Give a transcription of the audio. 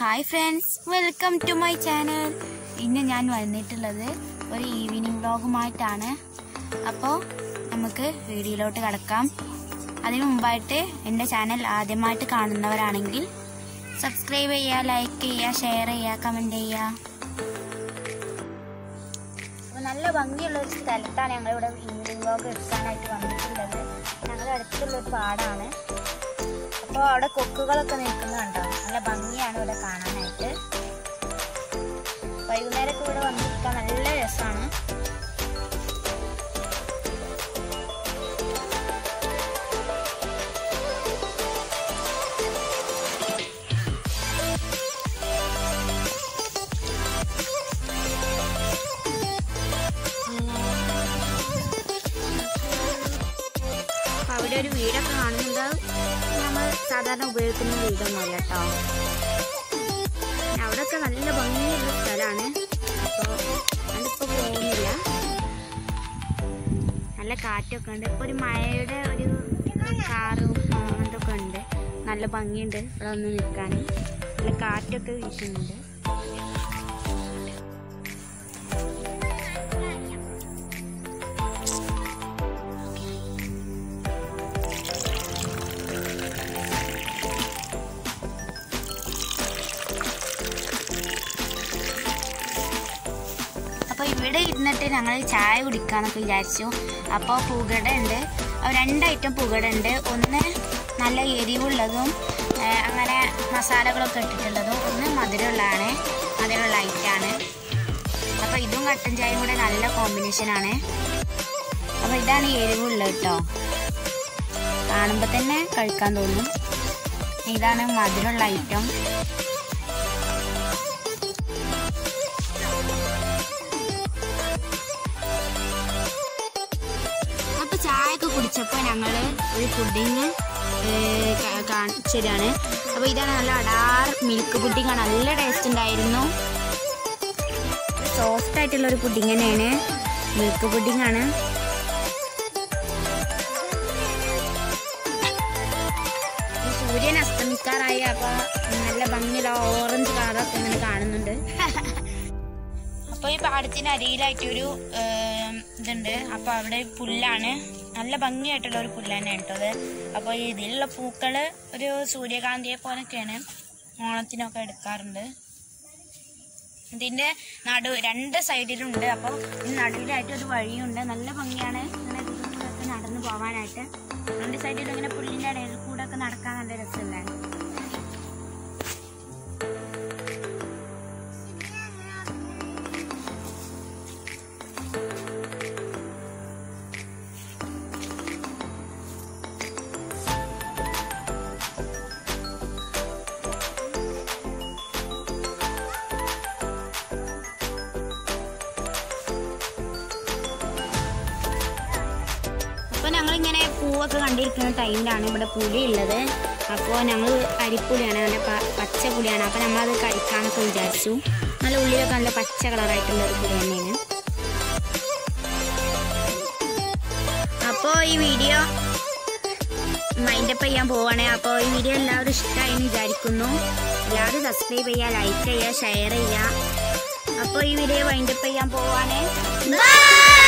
hi friends welcome to my channel ഇന്ന് ഞാൻ വന്നിട്ടുള്ളത് ഒരു ഈവനിങ് വ്ലോഗുമായിട്ടാണ് അപ്പോൾ നമുക്ക് വീഡിയോയിലോട്ട് കിടക്കാം അതിനു മുമ്പായിട്ട് എൻ്റെ ചാനൽ ആദ്യമായിട്ട് കാണുന്നവരാണെങ്കിൽ സബ്സ്ക്രൈബ് ചെയ്യുക ലൈക്ക് ചെയ്യുക ഷെയർ ചെയ്യുക കമൻറ്റ് ചെയ്യുക അപ്പോൾ നല്ല ഭംഗിയുള്ള ഒരു സ്ഥലത്താണ് ഞങ്ങളിവിടെ ഈവനിങ് വ്ലോഗ് എടുക്കാനായിട്ട് വന്നിട്ടുള്ളത് ഞങ്ങളുടെ അടുത്തുള്ള ഒരു പാടാണ് അപ്പോൾ അവിടെ കൊക്കുകളൊക്കെ നിൽക്കുന്നുണ്ടോ നല്ല ഭംഗിയാണ് ഇവിടെ കാണാനായിട്ട് വൈകുന്നേരമൊക്കെ ഇവിടെ വന്നിരിക്കാൻ നല്ല രസമാണ് അപ്പൊ അവിടെ ഒരു വീടൊക്കെ കാണുന്നത് നമ്മൾ സാധാരണ ഉപയോഗിക്കുന്ന വീടൊന്നുമല്ല കേട്ടോ അവിടെയൊക്കെ നല്ല ഭംഗിയുള്ള സ്ഥലമാണ് അപ്പോൾ അതിപ്പോൾ പോകുന്നില്ല നല്ല കാറ്റൊക്കെ ഉണ്ട് ഇപ്പോൾ ഒരു മഴയുടെ ഒരു കാറും അങ്ങനത്തൊക്കെ ഉണ്ട് നല്ല ഭംഗിയുണ്ട് ഇവിടെ ഒന്ന് നിൽക്കാൻ നല്ല കാറ്റൊക്കെ വീശുന്നുണ്ട് അപ്പോൾ ഇവിടെ ഇരുന്നിട്ട് ഞങ്ങൾ ചായ കുടിക്കാന്നൊക്കെ വിചാരിച്ചു അപ്പോൾ പുകട ഉണ്ട് അപ്പോൾ രണ്ട് ഐറ്റം പുകട ഉണ്ട് ഒന്ന് നല്ല എരിവുള്ളതും ആ, അങ്ങനെ മസാലകളൊക്കെ ഇട്ടിട്ടുള്ളതും ഒന്ന് മധുരമുള്ളതാണ് മധുരമുള്ള ഐറ്റാണ് അപ്പോൾ ഇതും കട്ടൻ ചായയും കൂടെ നല്ല കോമ്പിനേഷനാണ് അപ്പോൾ ഇതാണ് എരിവുള്ളത് കേട്ടോ കാണുമ്പോൾ തന്നെ കഴിക്കാൻ തോന്നും ഇതാണ് മധുരമുള്ള ഐറ്റം അപ്പൊ ചായ ഒക്കെ കുടിച്ചപ്പോ ഞങ്ങള് ഒരു പുഡിങ് കാണിച്ചതാണ് അപ്പൊ ഇതാണ് നല്ല അടാർ മിൽക്ക് പുഡിംഗ് ആണ് നല്ല ടേസ്റ്റ് ഉണ്ടായിരുന്നു സോഫ്റ്റ് ആയിട്ടുള്ള ഒരു പുഡിംഗ് തന്നെയാണ് മിൽക്ക് പുഡിംഗ് ആണ് ഈ സൂര്യൻ അസ്തമിക്കാറായി അപ്പൊ നല്ല ഭംഗിയുള്ള ഓറഞ്ച് കളറൊക്കെ ഇങ്ങനെ കാണുന്നുണ്ട് അപ്പൊ ഈ പാടത്തിന് അരിയിലായിട്ടൊരു ഏം, ഇതുണ്ട് അപ്പൊ അവിടെ പുല്ലാണ് നല്ല ഭംഗിയായിട്ടുള്ള ഒരു പുല്ല് തന്നെയാണ് കേട്ടോ അത് അപ്പൊ ഇതിലുള്ള പൂക്കള് ഒരു സൂര്യകാന്തിയെ പോലൊക്കെയാണ് ഓണത്തിനൊക്കെ എടുക്കാറുണ്ട് ഇതിന്റെ നടു രണ്ട് സൈഡിലുണ്ട് അപ്പോൾ ഈ നടുവിലായിട്ട് ഒരു വഴിയുണ്ട് നല്ല ഭംഗിയാണ് ഇങ്ങനെ ഇതിലൂടെയൊക്കെ നടന്നു പോവാനായിട്ട് രണ്ട് സൈഡിലും ഇങ്ങനെ പുല്ലിന്റെ ഇടയിൽ കൂടെ ഒക്കെ നടക്കാൻ നല്ല രസമല്ലേ അപ്പൊ ഞങ്ങൾ ഇങ്ങനെ പൂവൊക്കെ കണ്ടിരിക്കുന്ന ടൈമിലാണ് ഇവിടെ പുളി ഉള്ളത് അപ്പോൾ ഞങ്ങൾ അരിപ്പുളിയാണ് നല്ല പ- പച്ച പുളിയാണ് അപ്പോൾ നമ്മളത് കഴിക്കാന്നൊക്കെ വിചാരിച്ചു നല്ല ഉള്ളിലൊക്കെ നല്ല പച്ച കളറായിട്ടുള്ള ഒരു പുളി തന്നെയാണ് അപ്പോൾ ഈ വീഡിയോ മൈൻഡപ്പ് ചെയ്യാൻ പോവാണ് അപ്പോൾ ഈ വീഡിയോ എല്ലാവരും ഇഷ്ടമായി എന്ന് വിചാരിക്കുന്നു എല്ലാവരും സബ്സ്ക്രൈബ് ചെയ്യുക ലൈക്ക് ചെയ്യുക ഷെയർ ചെയ്യുക അപ്പോൾ ഈ വീഡിയോ വൈൻഡപ്പ് ചെയ്യാൻ പോവാണ് ബൈ